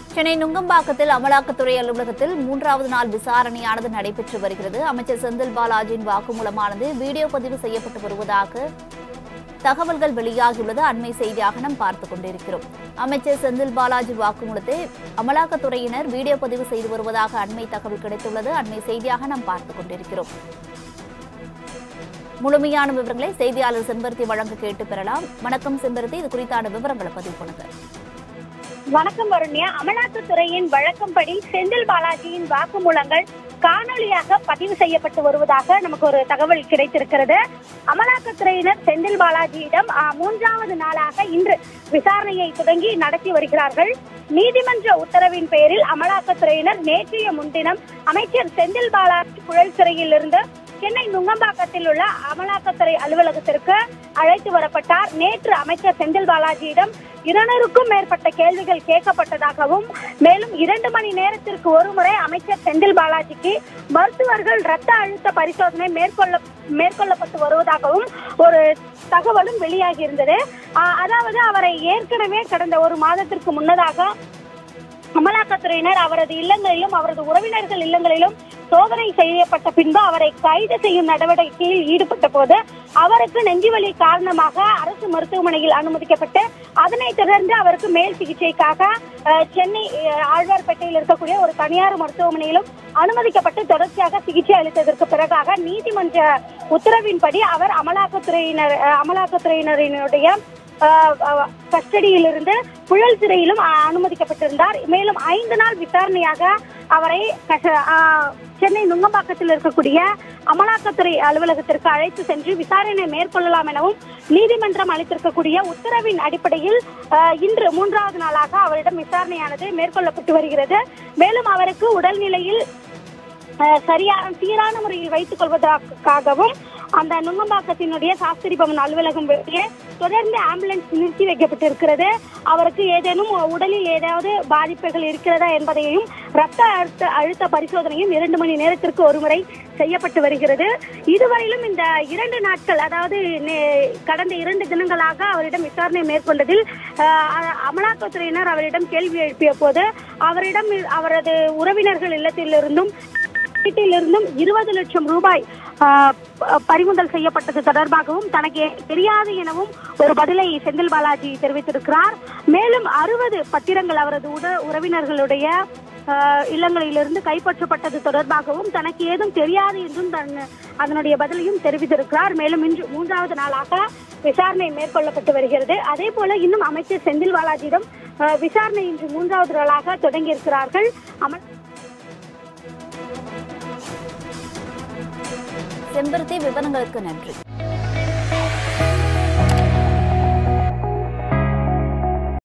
சென்னை நுங்கம்பாக்கத்தில் அமலாக்கத்துறை அலுவலகத்தில் மூன்றாவது நாள் விசாரணையானது நடைபெற்று வருகிறது அமைச்சர் செந்தில் பாலாஜியின் வாக்குமூலமானது வீடியோ பதிவு செய்யப்பட்டு வருவதாக தகவல்கள் வெளியாகியுள்ளது அண்மை செய்தியாக நாம் பார்த்துக் கொண்டிருக்கிறோம் அமைச்சர் செந்தில் பாலாஜி வாக்குமூலத்தை அமலாக்கத்துறையினர் வீடியோ பதிவு செய்து வருவதாக அண்மை தகவல் கிடைத்துள்ளது அண்மை செய்தியாக நாம் பார்த்துக் கொண்டிருக்கிறோம் முழுமையான விவரங்களை செய்தியாளர் செம்பருத்தி வழங்க கேட்டு பெறலாம் வணக்கம் செம்பருத்தி இது குறித்தான விவரங்களை பதிவு பண்ணுங்க வணக்கம் வருண்யா அமலாக்கத்துறையின் வழக்கம்படி செந்தில் பாலாஜியின் வாக்குமூலங்கள் காணொலியாக பதிவு செய்யப்பட்டு வருவதாக நமக்கு ஒரு தகவல் கிடைத்திருக்கிறது அமலாக்கத்துறையினர் செந்தில் பாலாஜியிடம் ஆ, மூன்றாவது நாளாக இன்று விசாரணையை தொடங்கி நடத்தி வருகிறார்கள் நீதிமன்ற உத்தரவின் பேரில் அமலாக்கத்துறையினர் நேற்றைய முன்தினம் அமைச்சர் செந்தில் பாலாஜி புழல் சிறையில் இருந்து சென்னை நுங்கம்பாக்கத்தில் உள்ள அமலாக்கத்துறை அலுவலகத்திற்கு அழைத்து வரப்பட்டார் நேற்று அமைச்சர் செந்தில் பாலாஜியிடம் இருநூறுக்கும் மேற்பட்ட கேள்விகள் கேட்கப்பட்டதாகவும் மேலும் இரண்டு மணி நேரத்திற்கு ஒருமுறை அமைச்சர் செந்தில் பாலாஜிக்கு மருத்துவர்கள் ரத்த அழுத்த பரிசோதனை மேற்கொள்ள மேற்கொள்ளப்பட்டு வருவதாகவும் ஒரு தகவலும் வெளியாகி இருந்தது ஆஹ் அதாவது அவரை ஏற்கனவே கடந்த ஒரு மாதத்திற்கு முன்னதாக அமலாக்கத்துறையினர் அவரது இல்லங்களிலும் அவரது உறவினர்கள் இல்லங்களிலும் சோதனை செய்யப்பட்ட பின்பு அவரை கைது செய்யும் நடவடிக்கையில் ஈடுபட்ட போது அவருக்கு நெஞ்சுவலி காரணமாக அரசு மருத்துவமனையில் அனுமதிக்கப்பட்டு அதனைத் தொடர்ந்து அவருக்கு மேல் சிகிச்சைக்காக அஹ், சென்னை அஹ், ஆழ்வார்பேட்டையில் இருக்கக்கூடிய ஒரு தனியார் மருத்துவமனையிலும் அனுமதிக்கப்பட்டு தொடர்ச்சியாக சிகிச்சை அளித்ததற்கு பிறகாக நீதிமன்ற உத்தரவின்படி அவர் அமலாக்கத்துறையினர் அஹ், அமலாக்கத்துறையினரினுடைய கஸ்டடியில் இருந்து புழல் சிறையிலும் அஹ், அனுமதிக்கப்பட்டிருந்தார் மேலும் ஐந்து நாள் விசாரணையாக அவரை கச- அஹ், சென்னை நுங்கம்பாக்கத்தில் இருக்கக்கூடிய அமலாக்கத்துறை அலுவலகத்திற்கு அழைத்து சென்று விசாரணை மேற்கொள்ளலாம் எனவும் நீதிமன்றம் அளித்திருக்கக்கூடிய உத்தரவின் அடிப்படையில் அஹ், இன்று மூன்றாவது நாளாக அவரிடம் விசாரணையானது மேற்கொள்ளப்பட்டு வருகிறது மேலும் அவருக்கு உடல்நிலையில் அஹ், சரியான சீரான முறையில் வைத்துக் கொள்வதற்காகவும் அந்த நுங்கம்பாக்கத்தினுடைய சாஸ்திரி பவன் அலுவலகம் வெளியே தொடர்ந்து ஆம்புலன்ஸ் நிறுத்தி வைக்கப்பட்டிருக்கிறது அவருக்கு ஏதேனும் உடலில் ஏதாவது பாதிப்புகள் இருக்கிறதா என்பதையும் ரத்த அழுத்த அழுத்த பரிசோதனையும் இரண்டு மணி நேரத்திற்கு ஒருமுறை செய்யப்பட்டு வருகிறது இதுவரையிலும் இந்த இரண்டு நாட்கள் அதாவது நே- கடந்த இரண்டு தினங்களாக அவரிடம் விசாரணை மேற்கொண்டதில் அஹ், அ- அமலாக்கத்துறையினர் அவரிடம் கேள்வி எழுப்பிய போது அவரிடம் இ- அவரது உறவினர்கள் இல்லத்திலிருந்தும் வீட்டிலிருந்தும் இருபது லட்சம் ரூபாய் ஆஹ், ப- பறிமுதல் செய்யப்பட்டது தொடர்பாகவும் தனக்கு தெரியாது எனவும் ஒரு பதிலை செந்தில் பாலாஜி தெரிவித்திருக்கிறார் மேலும் அறுபது பத்திரங்கள் அவரது உட உறவினர்களுடைய ஆஹ், இல்லங்களிலிருந்து கைப்பற்றப்பட்டது தொடர்பாகவும் தனக்கு ஏதும் தெரியாது என்றும் தன் அதனுடைய பதிலையும் தெரிவித்திருக்கிறார் மேலும் இன்று மூன்றாவது நாளாக விசாரணை மேற்கொள்ளப்பட்டு வருகிறது அதே போல இன்னும் அமைச்சர் செந்தில் பாலாஜியிடம் ஆஹ், விசாரணை இன்று மூன்றாவது நாளாக தொடங்கியிருக்கிறார்கள் அமல் செம்பருத்தி விவரங்களுக்கு நன்றி